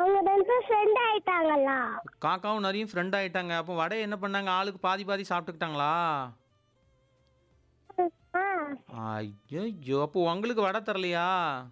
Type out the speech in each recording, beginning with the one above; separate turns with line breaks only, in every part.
அவங்க ரெண்டு ஃப்ரெண்ட் ஆயிட்டாங்களா
காக்காவும் நிறைய ஃப்ரெண்ட் ஆயிட்டாங்க அப்போ வடை என்ன பண்ணாங்க ஆளுக்கு பாதி பாதி சாப்பிட்டுக்கிட்டாங்களா
ஆ
ஐயோ அப்போ உங்களுக்கு வடை தரலையா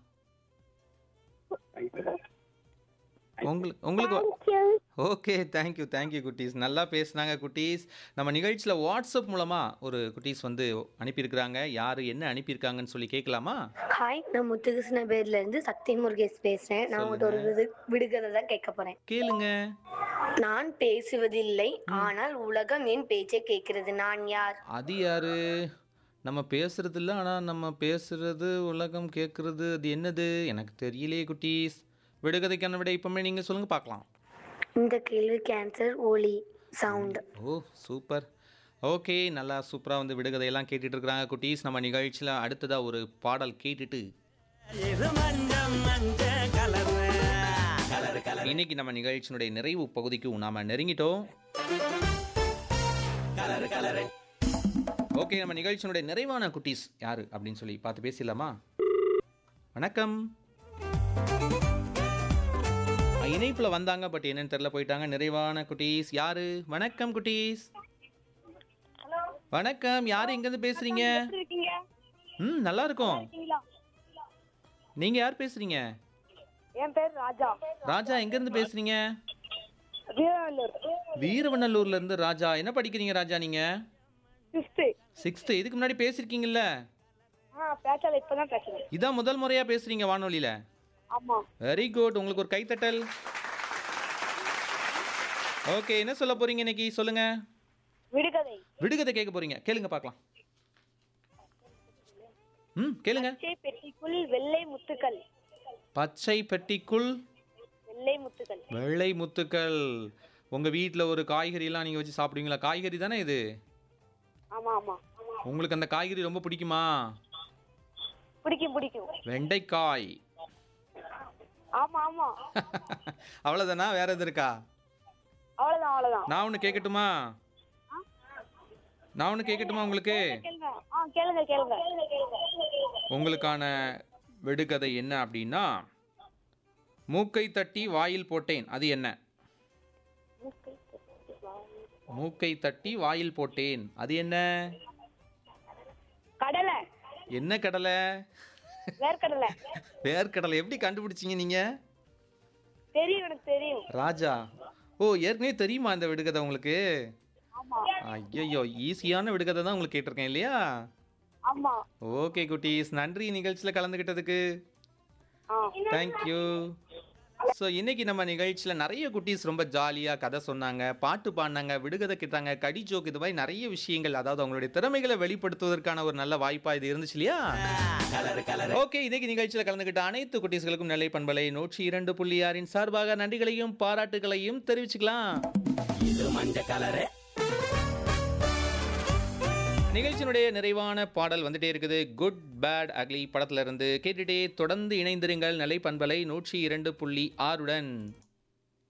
உங்களுக்கு உங்களுக்கு
தேங்க்யூ
ஓகே தேங்க்யூ தேங்க்யூ குட்டீஸ் நல்லா பேசுனாங்க குட்டீஸ் நம்ம நிகழ்ச்சியில் வாட்ஸ்அப் மூலமாக ஒரு குட்டீஸ் வந்து அனுப்பியிருக்கிறாங்க யார் என்ன அனுப்பியிருக்காங்கன்னு சொல்லி கேட்கலாமா
ஹாய் நான் முத்துகிருஷ்ண பேர்ல இருந்து சக்தி முருகேஷ் பேசுறேன் நான் உங்கள்கிட்ட ஒரு விடு- விடுகதை தான் கேட்க போறேன்
கேளுங்க
நான் பேசுவதில்லை ஆனால் உலகம் என் பேச்சை கேட்கிறது நான் யார்
அது யாரு நம்ம பேசுறது இல்லை ஆனால் நம்ம பேசுறது உலகம் கேட்குறது அது என்னது எனக்கு தெரியலையே குட்டீஸ் விடுகதைக்கான விட இப்போமே நீங்கள் சொல்லுங்க பார்க்கலாம்
இந்த கேள்விக்கு ஆன்சர் ஒலி சவுண்ட்
ஓ சூப்பர் ஓகே நல்லா சூப்பராக வந்து விடுகதையெல்லாம் கேட்டுட்டு இருக்கிறாங்க குட்டீஸ் நம்ம நிகழ்ச்சியில் அடுத்ததாக ஒரு பாடல் கேட்டுட்டு இன்னைக்கு நம்ம நிகழ்ச்சியினுடைய நிறைவு பகுதிக்கு நாம நெருங்கிட்டோம் ஓகே நம்ம நிகழ்ச்சியினுடைய நிறைவான குட்டீஸ் யாரு அப்படின்னு சொல்லி பார்த்து பேசிடலாமா வணக்கம் இணைப்புல வந்தாங்க பட் என்னன்னு தெரியல போயிட்டாங்க நிறைவான குட்டீஸ் யாரு வணக்கம் குட்டீஸ் வணக்கம் யாரு எங்க இருந்து பேசுறீங்க ம் நல்லா இருக்கும் நீங்க யார் பேசுறீங்க
என் பேர் ராஜா
ராஜா எங்க இருந்து பேசுறீங்க
வீரநல்லூர்
வீரவநல்லூர்ல இருந்து ராஜா என்ன படிக்கிறீங்க ராஜா நீங்க
ஃபிஃப்த்து
சிக்ஸ்த்து இதுக்கு முன்னாடி பேசியிருக்கீங்கல்ல
ஆ பேசல இப்பதான் பேசுறேன்
இதான் முதல் முறையா பேசுறீங்க வானொலியில
ஆமா
வெரி குட் உங்களுக்கு ஒரு கைத்தட்டல் ஓகே என்ன சொல்ல போறீங்க இன்னைக்கு சொல்லுங்க
விடுகதை
விடுகதை கேட்க போறீங்க கேளுங்க பார்க்கலாம் ம் கேளுங்க
பச்சை பெட்டிக்குள் வெள்ளை முத்துக்கள்
பச்சை பெட்டிக்குள்
வெள்ளை முத்துக்கள்
வெள்ளை முத்துக்கள் உங்க வீட்டில் ஒரு காய்கறிலாம் நீங்க வச்சு சாப்பிடுவீங்களா காய்கறி தானே இது
ஆமா ஆமா
உங்களுக்கு அந்த காய்கறி ரொம்ப பிடிக்குமா
பிடிக்கும் பிடிக்கும்
வெண்டைக்காய்
ஆமா ஆமா
அவ்வளோதானா வேற எது இருக்கா
அவ்வளவுதான் அவ்வளவுதான்
நான் ஒன்று கேட்கட்டுமா நான் ஒன்று கேட்கட்டுமா உங்களுக்கு
கேளுங்க ஆ கேளுங்க கேளுங்க
உங்களுக்கான விடுகதை என்ன அப்படின்னா மூக்கை தட்டி வாயில் போட்டேன் அது என்ன மூக்கை தட்டி வாயில் போட்டேன் அது என்ன
கடலை
என்ன கடலை
வேர்க்கடலை
வேர்க்கடலை எப்படி கண்டுபிடிச்சீங்க நீங்க
தெரியும் எனக்கு தெரியும்
ராஜா ஓ ஏற்கனவே தெரியுமா இந்த விடுகதை உங்களுக்கு
ஆமா
ஐயோ ஈஸியான விடுகதை தான் உங்களுக்கு கேட்டிருக்கேன் இல்லையா
ஆமா
ஓகே குட்டீஸ் நன்றி நிகழ்ச்சியில் கலந்துக்கிட்டதுக்கு
ஆ
தேங்க்யூ ஸோ இன்னைக்கு நம்ம நிகழ்ச்சியில் நிறைய குட்டீஸ் ரொம்ப ஜாலியாக கதை சொன்னாங்க பாட்டு பாடினாங்க விடுகதை கிட்டாங்க கடி ஜோக் இது மாதிரி நிறைய விஷயங்கள் அதாவது அவங்களுடைய திறமைகளை வெளிப்படுத்துவதற்கான ஒரு நல்ல வாய்ப்பாக இது இருந்துச்சு இல்லையா ஓகே இன்னைக்கு நிகழ்ச்சியில் கலந்துக்கிட்ட அனைத்து குட்டீஸ்களுக்கும் நெல்லை பண்பலை நூற்றி இரண்டு புள்ளி ஆறின் சார்பாக நன்றிகளையும் பாராட்டுகளையும் தெரிவிச்சுக்கலாம் நிகழ்ச்சியினுடைய நிறைவான பாடல் வந்துட்டே இருக்குது குட் பேட் அக்லி படத்துல இருந்து கேட்டுட்டே தொடர்ந்து இணைந்திருங்கள் நிலை பண்பலை நூற்றி இரண்டு புள்ளி ஆறுடன்